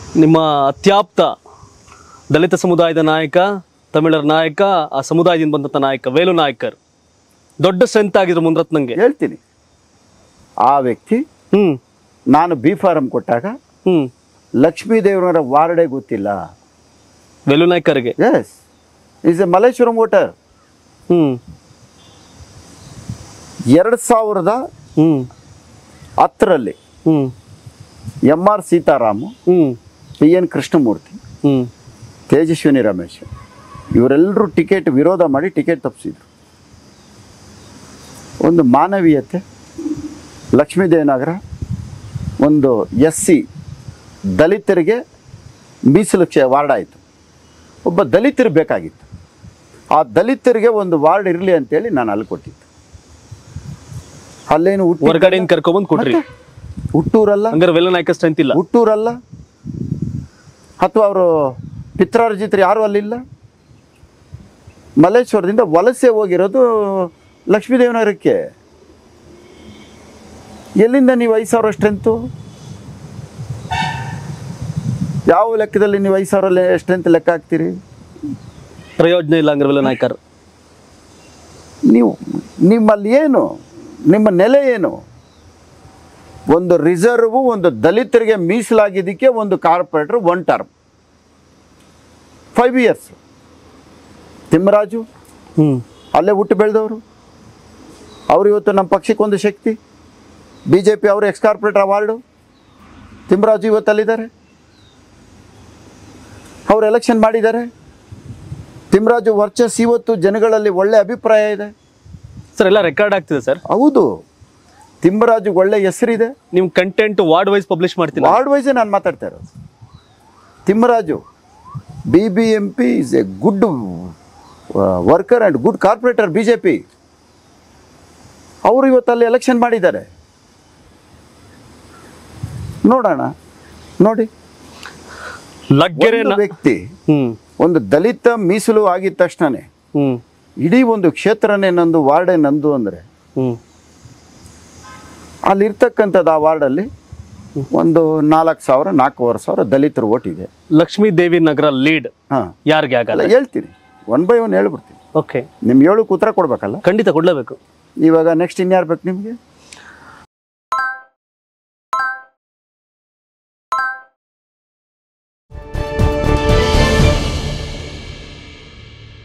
ನಿಮ್ಮ ಅತ್ಯಾಪ್ತ ದಲಿತ ಸಮುದಾಯದ ನಾಯಕ ತಮಿಳರ ನಾಯಕ ಆ ಸಮುದಾಯದಿಂದ ಬಂದಂಥ ನಾಯಕ ವೇಲು ನಾಯ್ಕರ್ ದೊಡ್ಡ ಸ್ಟ್ರೆಂತ್ ಆಗಿದ್ರು ಮುನ್ರತ್ನಂಗೆ ಹೇಳ್ತೀನಿ ಆ ವ್ಯಕ್ತಿ ಹ್ಮ್ ನಾನು ಬಿ ಫಾರಂ ಕೊಟ್ಟಾಗ ಹ್ಮ್ ಲಕ್ಷ್ಮೀ ದೇವರ ವಾರ್ಡೇ ಗೊತ್ತಿಲ್ಲ ವೇಲು ನಾಯ್ಕರ್ಗೆ yes is a Malleshwaram voter ಹ್ಮ್ ಎರಡು ಸಾವಿರದ ಹ್ಮ್ ಹತ್ತರಲ್ಲಿ ಹ್ಮ್ ಎಂ ಆರ್ ಸೀತಾರಾಮು ಹ್ಮ್ ಪಿ ಎನ್ ಕೃಷ್ಣಮೂರ್ತಿ ಹ್ಮ್ ತೇಜಸ್ವಿನಿ ರಮೇಶ್ ಇವರೆಲ್ಲರೂ ಟಿಕೆಟ್ ವಿರೋಧ ಮಾಡಿ ಟಿಕೆಟ್ ತಪ್ಪಿಸಿದ್ರು ಒಂದು ಮಾನವೀಯತೆ ಲಕ್ಷ್ಮೀದೇವನಗರ ಒಂದು ಎಸ್ ಸಿ ದಲಿತರಿಗೆ ಮೀಸಲು ಕ್ಷ ವಾರ್ಡ್ ಆಯಿತು ಒಬ್ಬ ದಲಿತರು ಬೇಕಾಗಿತ್ತು ಆ ದಲಿತರಿಗೆ ಒಂದು ವಾರ್ಡ್ ಇರಲಿ ಅಂತೇಳಿ ನಾನು ಅಲ್ಲಿ ಕೊಟ್ಟಿದ್ದು ಅಲ್ಲೇನು ಹುಟ್ಟು ಹೊರಗಡೆಯಿಂದ ಕರ್ಕೊಂಬಂದು ಕೊಟ್ರಿ ಹುಟ್ಟೂರಲ್ಲ ಹಂಗಾರೆ ವೇಲು ನಾಯ್ಕರ್ ಸ್ಟ್ರೆಂತ್ ಇಲ್ಲ ಹುಟ್ಟೂರಲ್ಲ ಅಥವಾ ಅವರು ಪಿತ್ರಾರ್ಜಿತರು ಯಾರೂ ಅಲ್ಲಿಲ್ಲ ಮಲ್ಲೇಶ್ವರದಿಂದ ವಲಸೆ ಹೋಗಿರೋದು ಲಕ್ಷ್ಮೀದೇವನಗರಕ್ಕೆ ಎಲ್ಲಿಂದ ನೀವು ಐದು ಸಾವಿರ ಸ್ಟ್ರೆಂತು ಯಾವ ಲೆಕ್ಕದಲ್ಲಿ ನೀವು ಐದು ಸಾವಿರ ಸ್ಟ್ರೆಂತ್ ಲೆಕ್ಕ ಹಾಕ್ತೀರಿ ಪ್ರಯೋಜನ ಇಲ್ಲ ಹಂಗಾರೆ ವೇಲು ನಾಯ್ಕರ್ ನೀವು ನಿಮ್ಮಲ್ಲಿ ಏನು ನಿಮ್ಮ ನೆಲೆ ಏನು ಒಂದು ರಿಸರ್ವ್ ಒಂದು ದಲಿತರಿಗೆ ಮೀಸಲಾಗಿದ್ದಕ್ಕೆ ಒಂದು corporator one term five years Thimmaraju ಹ್ಮ್ ಅಲ್ಲೇ ಹುಟ್ಟು ಬೆಳೆದವರು ಅವರು ಇವತ್ತು ನಮ್ಮ ಪಕ್ಷಕ್ಕೆ ಒಂದು ಶಕ್ತಿ ಬಿ ಜೆ ಪಿ ಅವರು ಎಕ್ಸ್ ಕಾರ್ಪೊರೇಟರ್ ಅವಾರ್ಡು ತಿಮ್ಮರಾಜು ಇವತ್ತು ಅಲ್ಲಿದ್ದಾರೆ ಅವರು ಎಲೆಕ್ಷನ್ ಮಾಡಿದ್ದಾರೆ ತಿಮ್ಮರಾಜು ವರ್ಚಸ್ ಇವತ್ತು ಜನಗಳಲ್ಲಿ ಒಳ್ಳೆ ಅಭಿಪ್ರಾಯ ಇದೆ ಸರ್ ಎಲ್ಲ ರೆಕಾರ್ಡ್ ಆಗ್ತಿದೆ ಸರ್ ಹೌದು ತಿಮ್ಮರಾಜು ಒಳ್ಳೆ ಹೆಸರಿದೆ ನಿಮ್ ಕಂಟೆಂಟ್ ವಾರ್ಡ್ ವೈಸ್ ಪಬ್ಲಿಷ್ ಮಾಡ್ತೀನಿ ವಾರ್ಡ್ ವೈಸೇ ನಾನು ಮಾತಾಡ್ತಾ ಇರೋದು Thimmaraju B B M P is a good worker and good corporator B J P ಅವರು ಇವತ್ತಲ್ಲಿ ಎಲೆಕ್ಷನ್ ಮಾಡಿದ್ದಾರೆ ನೋಡೋಣ ನೋಡಿ ಲಗ್ಗೆರೆ ಒಂದು ವ್ಯಕ್ತಿ ಹ್ಮ್ ಒಂದು ದಲಿತ ಮೀಸಲು ಆಗಿದ ತಕ್ಷಣನೇ ಹ್ಮ್ ಇಡೀ ಒಂದು ಕ್ಷೇತ್ರನೇ ನಂದು ವಾರ್ಡೇ ನಂದು ಅಂದರೆ ಹ್ಮ್ ಅಲ್ಲಿರ್ತಕ್ಕಂಥದ್ದು ಆ ವಾರ್ಡಲ್ಲಿ ಒಂದು ನಾಲ್ಕು ಸಾವಿರ ನಾಲ್ಕೂವರೆ ಸಾವಿರ ದಲಿತರು ಓಟ್ ಇದೆ ಲಕ್ಷ್ಮೀ ದೇವಿ ನಗರ ಲೀಡ್ ಹಾಂ ಯಾರಿಗೆ ಅಲ್ಲ ಆಗಲ್ಲ ಹೇಳ್ತೀನಿ ಒನ್ ಬೈ ಒನ್ ಹೇಳ್ಬಿಡ್ತೀನಿ ಓಕೆ ನಿಮ್ಗೆ ಹೇಳಕ್ಕೆ ಉತ್ತರ ಕೊಡ್ಬೇಕಲ್ಲ ಖಂಡಿತ ಕೊಡ್ಲೇಬೇಕು ಇವಾಗ ನೆಕ್ಸ್ಟ್ ಇನ್ಯಾರು ಬೇಕು ನಿಮಗೆ